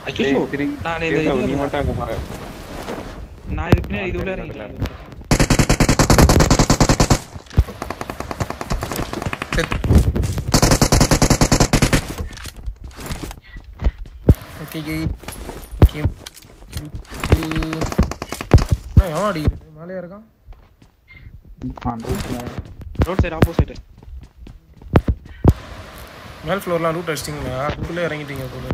ஐயோ ஏய், திரி- நான் இந்த கேசவ், நீ இதுல- மட்டும் அங்க பாரு. நான் இது பின்னாடி இது உள்ள இறங்கிட்டேன் ஓகே கே ஓகே எவன் அடிக்கிறது மேலேயா இருக்கான் ரோட் சைடு ஆப்போசிட் மேல் ஃப்ளோர்லாம் ரூட் அடிச்சிட்டிங்களா அதுக்குள்ளே இறங்கிட்டீங்க போல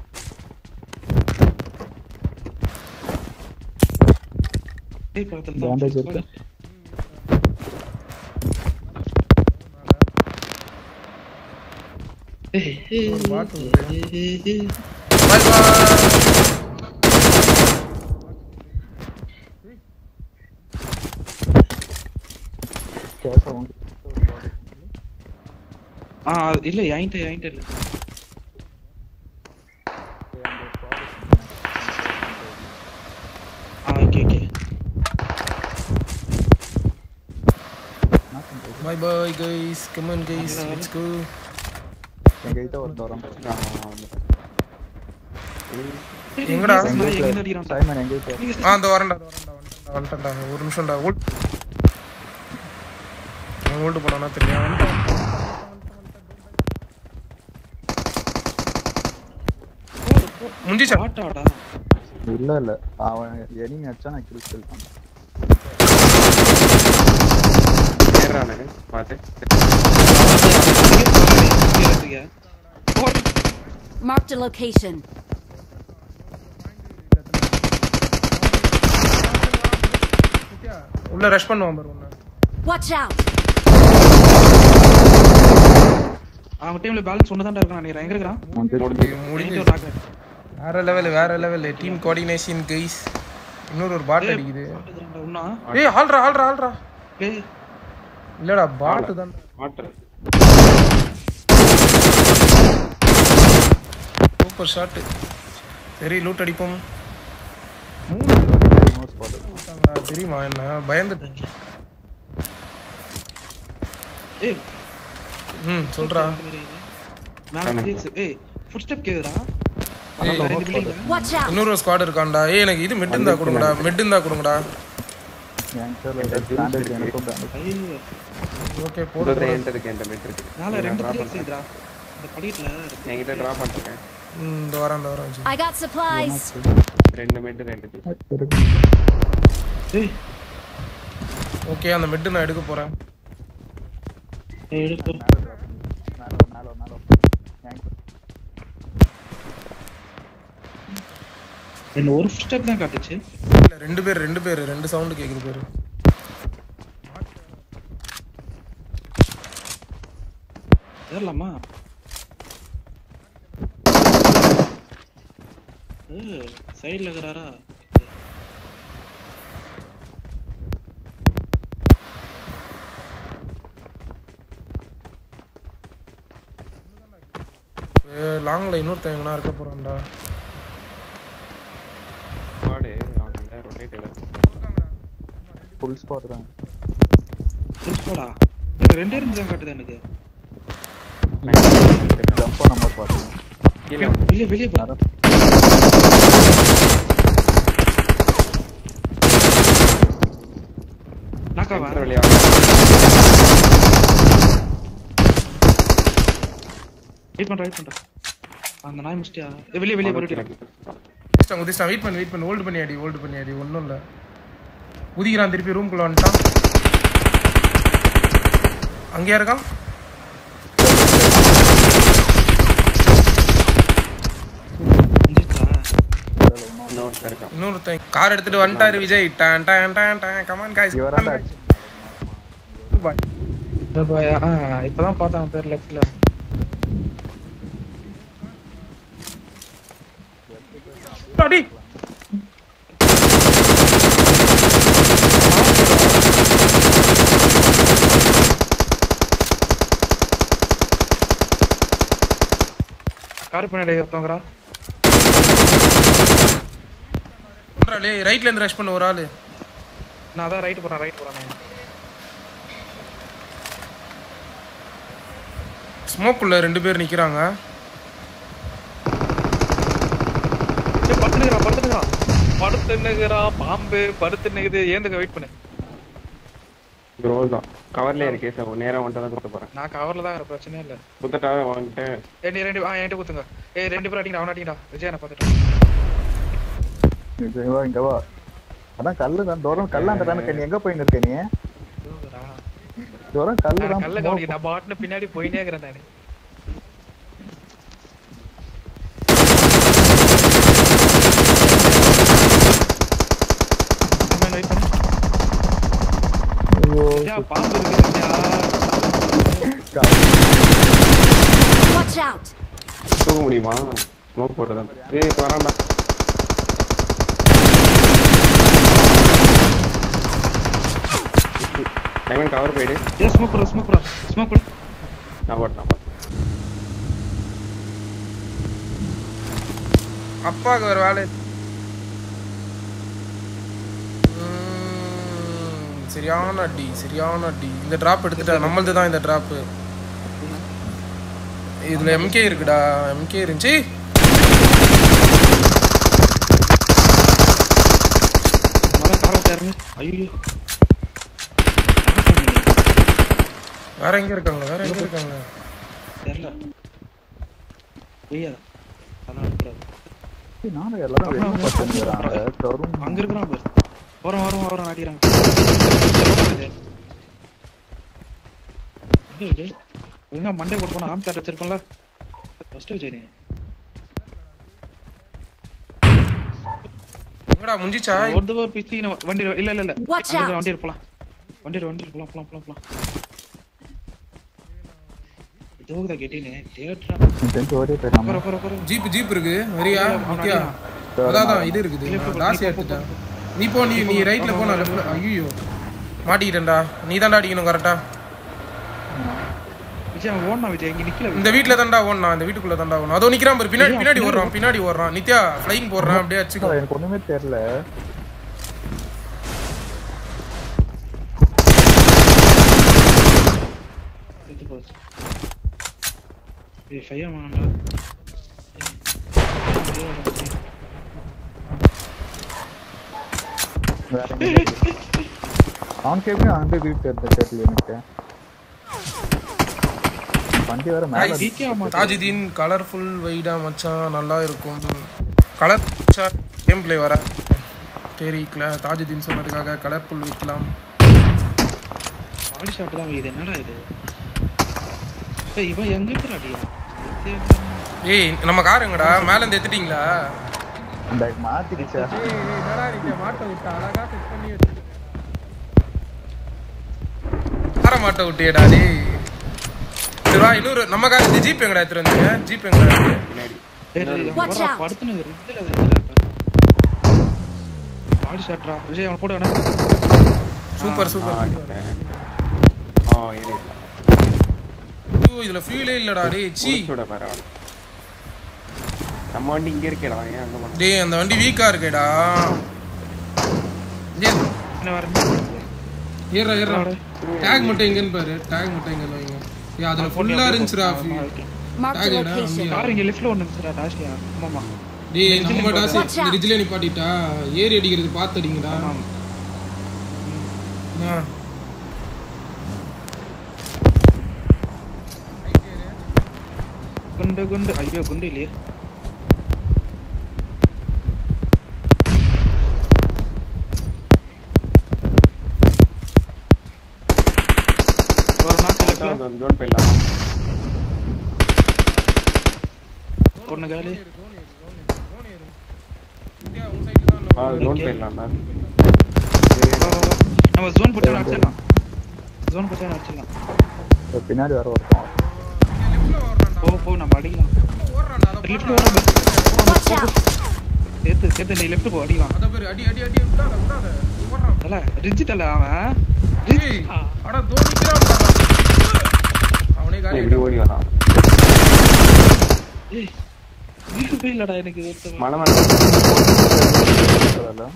டேய் பக்கத்துல Bandage தான் இருக்கு. ஏய் ஒரு பாட்டு ஏய் பாய் பாய் கேசவம் ஆ இல்ல என்கிட்ட என்கிட்ட இல்ல ஆ okay okay bye bye guys come on guys let's go எங்ககிட்ட ஒரு தூரம் எங்கடா? எங்க எங்க அடிக்கிறான் சைமன் எங்ககிட்ட ஆ அந்த வரேன்டா அந்த வரேன்டா வந்துட்டேன்டா வந்துட்டேன்டா ஒரு நிமிஷம்டா ஓல்ட் ஓல்டு போனானா தெரியும் வந்துட்டேன் முடிஞ்சிச்சா ஆட்டாடா இல்ல இல்ல அவன் எனிமி அடிச்சா நான் கில் ஸ்கில் பண்ணேன் ஏறுறானுங்க, பாத்து. Marked a location. உள்ள ரஷ் பண்ணுவான் பாரு உன்னை Watch out! அவங்க டீம்ல பேலன்ஸ் ஒண்ணுதான்டா இருக்கான் நினைக்கிறேன் எங்க இருக்கான் முடிஞ்சு. முடிஞ்சு என்கிட்ட ஒரு knock. வேற லெவல் வேற லெவல் டீம் கோஆர்டினேஷன் கைஸ் இன்னொரு ஒரு பாட் ஏய், அடிக்குது பாத்துக்கறான்டா, உன்னா? ஏய் ஆல்ரா ஆல்ரா ஆல்ரா ஏய், இல்லடா பாட் தான் வாட்டர். சூப்பர் ஷாட் சரி லூட் அடிப்போம் ரிமோட் ஸ்பாட் மூணு தெரியுமா என்ன பயந்துட்டேன் ஏய், ம் சொல்றா மேல கேக்குது. ஏய், footstep கேக்குதுடா. ஏய், பக்கத்துல ரெண்டு building ல. Watch out! இன்னொரு ஸ்குவாட் இருக்கான்டா ஏய் எனக்கு இது மெட் இருந்தா கொடுங்கடா மெட் இருந்தா கொடுங்கடா என்கிட்ட ஸ்டாண்டர்ட் எனக்கும் damage. ஐயோ, ஓகே இந்த போடு என்கிட்ட இருக்கு, என்கிட்ட மெட் இருக்கு. மேல நான் ரெண்டு drop place பண்றேன். இருக்குடா. இந்த படிக்கட்டுல இருக்கு. என்கிட்ட drop பண்ணிருக்கேன். ம் இந்த வாரம் இந்த வாரம் வச்சு I got supplies. ரெண்டு மெட், ரெண்டு இது. இருக்கு. ஏய், ஓகே அந்த மெட் நான் எடுக்க போறேன் ஏய், எடுத்து. மேல மேல மேல என்கிட்ட என்ன ஒரு footstep தான் காட்டுச்சு இல்ல ரெண்டு பேர் ரெண்டு பேர் ரெண்டு சவுண்ட் கேக்குது பேரு ஏறலாமா சைடுல இருக்கிறாரா லாங்ல இன்னொருத்தன் எங்கனா இருக்க போறான்டா Squad, அவனுங்க rotate ல. ஃபுல் ஸ்பாட் தான் போடா எனக்கு ரெண்டே ரெண்டு தான் காட்டுது எனக்கு ஜம்ப் பண்ண மாதிரி பார்த்தேன் கீழே வந்து. வெளியே வெளியே போ நாக்காவா center வழியா. வெயிட் பண்றேன் வெயிட் பண்றேன் அந்த நாய் முடிச்சிட்டியா ஏய், வெளியே வெளியே போயிட்டு குதிச்சிட்டான் குதிச்சிட்டான் வெயிட் பண்ணி வெயிட் பண்ணி ஹோல்டு பண்ணி அடி ஹோல்டு பண்ணி அடி ஒன்றும் இல்லை குதிக்கிறான் திருப்பி ரூம்குள்ள வந்துட்டான் அங்கேயா இருக்கான் இன்னொருத்தன் இருக்கான். இன்னொருத்தன் கார் எடுத்துட்டு வந்துட்டாரு விஜய் டான் டான் டான் டான் கமான் காய்ஸ் இவராண்டா அடிச்சு இப்பதான் பார்த்தேன் அவன் பேர் லெஃப்ட்ல அடி கார் பின்னாடி ஒருத்தவங்கடா லே ரைட்ல இருந்து ரஷ் பண்ண ஒரு ஆளு நான் அதான் ரைட் போறேன் ரைட் போறேன் ஸ்மோக்குள்ள ரெண்டு பேர் நிக்கிறாங்க படுத்துன்னுக்குறான் பாம்பு படுத்துன்னுக்குது ஏந்துக்க வெயிட் பண்ணு க்ரோஸ் தான் கவர்லயே இருக்கே சார் நேரா வந்துட்டு தான் குத்த போறேன் நான் கவர்ல தான் இருக்கிற பிரச்சனையே இல்ல குத்தட்டா வாங்கிட்டு ஏய் நீ ரெண்டு ஆ என்கிட்ட குத்துங்க ஏய் ரெண்டு பேரும் அடிங்கடா அவன் அடிங்கடா விஜய் நான் பார்த்துட்டேன் இங்க வா இங்க வா அதான் கல்லு தான் தூரம் கல்லாண்ட தானே நீ எங்க போயின்னு இருக்க நீ தூரம் கல்லு நான் தான் கல்ல கவனிக்க நான் பாட்டுன்னு பின்னாடி போயினே இருக்கிறேன் நானு அண்ணா, wait பண்ணு. ஐயோ, விஜயா, பாம்பு இருக்கு விஜயா. Watch out! தூக்க முடியுமா ஸ்மோக் போட்டுதான் ஏய் வரான்டா டைமண்ட் கவர் போயிடு ஏய், smoke போடு, smoke போடு, smoke போடு. நான் போட்டேன் நான் போட்டேன். அப்பாவுக்கு ஒரு வேலை உம், சரியான அடி சரியான அடி இந்த டிராப் எடுத்துட்டா நம்மளது தான் இந்த டிராப் இதுல எம்கே இருக்குடா எம்கே இருந்துச்சு மரம் கார வச்சாருங்க. ஐயோ. வேற எங்க இருக்காங்க வேற எங்க இருக்காங்க தெரியல. ஐயா, அதெல்லாம் இருக்கக்கூடாது. நானும் எல்லாரும் வெளிய பார்த்துருக்காங்க தரும் அங்க இருக்கிறான் பாரு வரும் வரும் வரும் அடிக்கிறாங்க எங்க விஜய்? ஒழுங்கா மண்டே போட்டு போனா ஆம் சாட் வச்சிருப்போம்ல ஃபர்ஸ்ட் விஜய் நீ எங்கடா முடிஞ்சிச்சா ஒரு ஒரு பிசி வண்டி இல்ல இல்ல இல்ல Watch அங்க out. வண்டி போலாம் வண்டி வண்டி போலாம் போலாம் போலாம் போலாம் இதுவுக்கு கேட்டீனே தேட்ரா தெரிஞ்சு ஓடியே போயிடலாமா போற போற போற ஜீப் ஜீப் இருக்கு வரியா முக்கியா அதான் அதான், இது இருக்குது லாசி எடுத்துட்டேன் நீ போ நீ நீ ரைட்ல போ நான் லெஃப்ட்ல ஐயோ மாட்டிக்கிட்டேன்டா நீ தான்டா அடிக்கணும் கரெக்டா விஜய் அவன் ஓடனா விஜய் இங்க நிக்கல இந்த வீட்ல தான்டா ஓடணும் இந்த வீட்டுக்குள்ள தான்டா ஓடணும் அதோ நிக்கிறான் பாரு பின்னாடி பின்னாடி ஓடுறான் பின்னாடி ஓடுறான் நித்யா ஃப்ளைங் போடுறான் அப்படியே அடிச்சுக்கோ எனக்கு ஒண்ணுமே தெரியல செத்து போச்சு ஏய் ஃபையா வாங்கடா வேற எங்க இருக்கு? அவனுக்கு எப்படி அந்த வீட்டு இருந்த தெரியல எனக்கு வண்டி வேற மேல Guys, ஜிகே ஆமா தாஜுதீன் கலர்ஃபுல் வைடா மச்சான் நல்லா இருக்கும் கலர் கேம் பிளே வர சரி கிள- தாஜுதீன் சொன்னதுக்காக கலர்ஃபுல் வைக்கலாம் பாடி ஷாட் தான் இது என்னடா இது ஏய் இவன் எங்க இருக்கிறாடியா ஏய் நம்ம கார் எங்கடா மேல இருந்து எடுத்துட்டீங்களா இந்த மாத்திக்கிச்சா மாட்ட விட்டா அழகா செட் பண்ணி கார மாட்ட விட்டியடா டேய் சரி வா இன்னொரு நம்ம கார் இந்த ஜீப் எங்கடா எடுத்துட்டு வந்தீங்க ஜீப் எங்கடா இருக்கு பின்னாடி Watch out. படுத்துனு இதுல பாடி ஷாட்ரா விஜய் அவன் போட வேணா சூப்பர் ஆ, சூப்பர் அடிச்சிட்டேன். ஆ ஏறி ஐயோ இதுல ஃபியூலே இல்லடா டேய் சீ முடிச்சோட பாரு அவனை. நம்ம வண்டி இங்க இருக்கேடா ஏன் அங்க பண்ண டேய் அந்த வண்டி வீக்கா இருக்கேடா டேய் என்ன வரணும் ஏறா ஏறா டேக் மட்டும் எங்கன்னு பாரு டேக் மட்டும் எங்கன்னு வைங்க ஏய் அதுல ஃபுல்லா இருந்துச்சுடா Marked a Tag it, location. Car இங்க லெஃப்ட்ல ஒண்ணு இருந்துச்சுடா டாஷ்லியா ஆமாமா டேய் நம்ம டாஸ் Watch out. இந்த ரிஜ்ல நிப்பாட்டிட்டா ஏறி அடிக்கிறது பார்த்து அடிங்கடா ஆமா ஆ. குண்டு குண்டு ஐயோ குண்டு இல்லையே ஒரு நாட்டு லெஃப்ட்ல ஜோன் போயிடலாம் ஒண்ணு காலி இந்தியா உன் சைடுல தான் ஆ ஜோன் போயிடலாம்டா வா, வா, வா. நம்ம ஜோன் போட்டு அடிச்சிடலாம் ஜோன் போட்டு அடிச்சிடலாம் பின்னாடி வர ஒருத்தன் லெஃப்ட்ல ஓடுறான்டா போ போ நம்ம அடிக்கலாம் ஓடுறான்டா அத லெஃப்ட்ல பாரு. வர Watch out! சேர்த்து சேர்த்து நீ லெஃப்ட் போ அடிக்கலாம் அத பாரு அடி அடி அடி விடாத விடாத ஓடுறான் தல ரிஜி தல அவன் ஏய் அட தோ நிக்கிறான் பாரு. அவனே காலி இப்படி ஓடி வரான் ஏய் வீட்டு போய் இல்லடா எனக்கு ஒருத்தன். மலை மேல அதெல்லாம்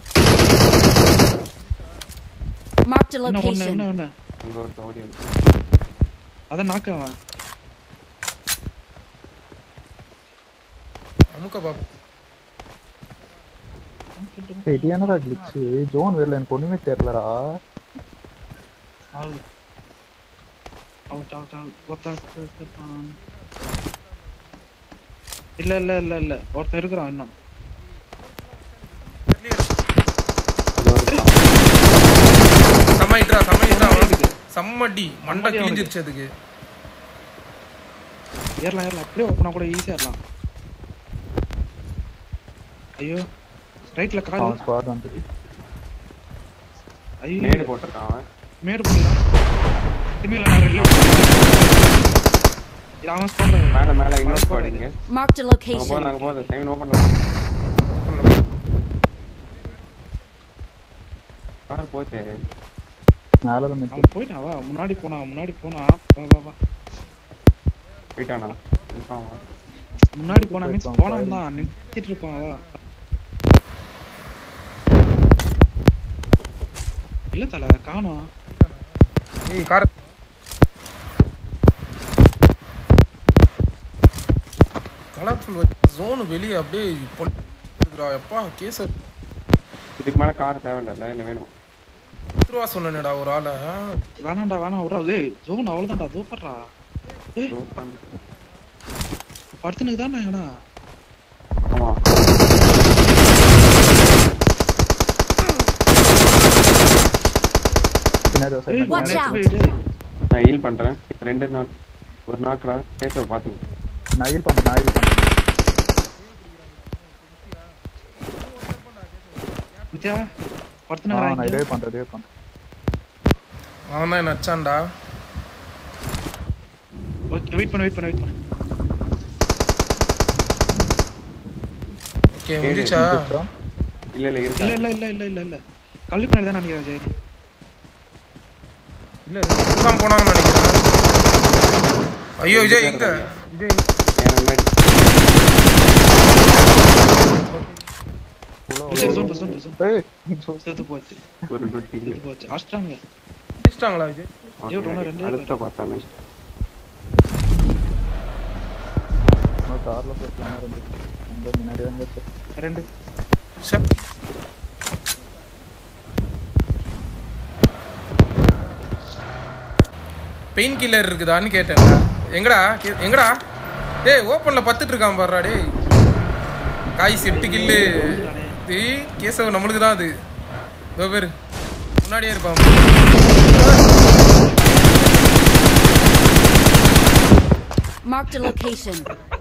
Marked a என்ன ஒண்ணு என்ன location. ஒண்ணு அங்க ஒருத்தன் ஓடி வந்து அதான் நாக்கு அவன் அமுக்க பாப்போம் ஏய், இது என்னடா கிளிச்சு ஜோன் வேர்ல எனக்கு ஒண்ணுமே தெரியலடா ஆளு. Out, out, out. ஒருத்தன் இருக்கான். இல்ல இல்ல இல்ல இல்ல ஒருத்தன் இருக்கிறான் இன்னும் செம்ம இட்ரா செம்ம இட்ரா செம்மடி மண்டை செம்மடி கிழிஞ்சிருச்சு அதுக்கு ஏறலாம் ஏறலாம் அப்படியே ஓப்பனா கூட ஈஸியா ஏறலாம் ஐயோ ரைட்ல கால் அவன் ஸ்குவாட் வந்து ஐயோ நேடு போட்டிருக்கான் அவன் மேடு போடலாம் திரும்பி நான் reload இது அவன் சொல்றேன் மேல மேல இன்னொரு ஸ்குவாட் இங்க Marked a அங்க location. போதும் அங்க போதும் செவன் ஓப்பன் கார் போச்சு மேல தான் நிக்கு. அவன் போயிட்டான் வா முன்னாடி போனா முன்னாடி போனா வா வா வா போயிட்டானா இருக்கான் அவன். முன்னாடி போனா மீன்ஸ் போயிட்டான், போனான் தான் நிறுத்திட்டு இருப்பான் வா இல்ல தல காணோம் ஏய் கார் கலர்ஃபுல் ஜோனு வெளியே அப்படியே பொழுதுடா எப்பா கேஸ் இதுக்கு மேல கார் தேவையில்ல இல்ல வேணும் பத்து ரூபா சொன்னேடா ஒரு ஆளை வேணாம்டா வேணாம் விட்றா டேய் ஜோன் அவ்வளவுதான்டா தூப்படுறா ஏய் படுத்துனுக்கு தானே ஏடா ஆமா பின்னாடி ஒரு side ஏய் நிக்கு. Watch next out. போயிடு. நான் ஹீல் பண்றேன் ரெண்டு நாள் ஒரு நாக்குடா பேச பாத்துக்கோ நான் heal பண்றேன், நான் heal பண்றேன். வித்யா ஆ, நான் படுத்துனுக்குறான் இதே பண்றேன், இதே பண்றேன். அவன் தான் என்ன அச்சான்டா ஓகே வெயிட் பண்ணு வெயிட் பண்ணு வெயிட் பண்ணு ஓகே முடிச்சா முடிச்சா? இல்ல இல்ல இல்ல இருக்கா இல்ல இல்ல இல்ல இல்ல இல்ல கல்வி பண்ணி தான் நினைக்கிறேன் ஜெயரி இல்ல தான் போனாங்கன்னு நினைக்கிறேன் ஐயோ விஜய் எங்க விஜய் எனக்கு முன்னாடி விஜய் ஜோன் ஜோன் ஜோன் ஏய், so- செத்து போச்சு ஒரு டுவெண்ட்டி செத்து போச்சு அஷ்டாங்க முடிச்சிட்டாங்களா விஜய் ஐயோ, ரொம்ப ரெண்டே அடுத்த பார்த்தானே இன்னும் carல போயிடலாமா ரெண்டு? அங்க முன்னாடி வந்து இருக்கு. ரெண்டு ஷே. பெயின் கில்லர் இருக்குதான்னு கேட்டேன் எங்கடா கே- எங்கடா டேய் ஓப்பன்ல பத்துட்டு இருக்கான் பாருடா டேய் காய் எட்டு கில்லு டேய் கேசவ நம்மளுக்கு தான் அது இதோ பேரு முன்னாடியே இருப்பான் Marked a location.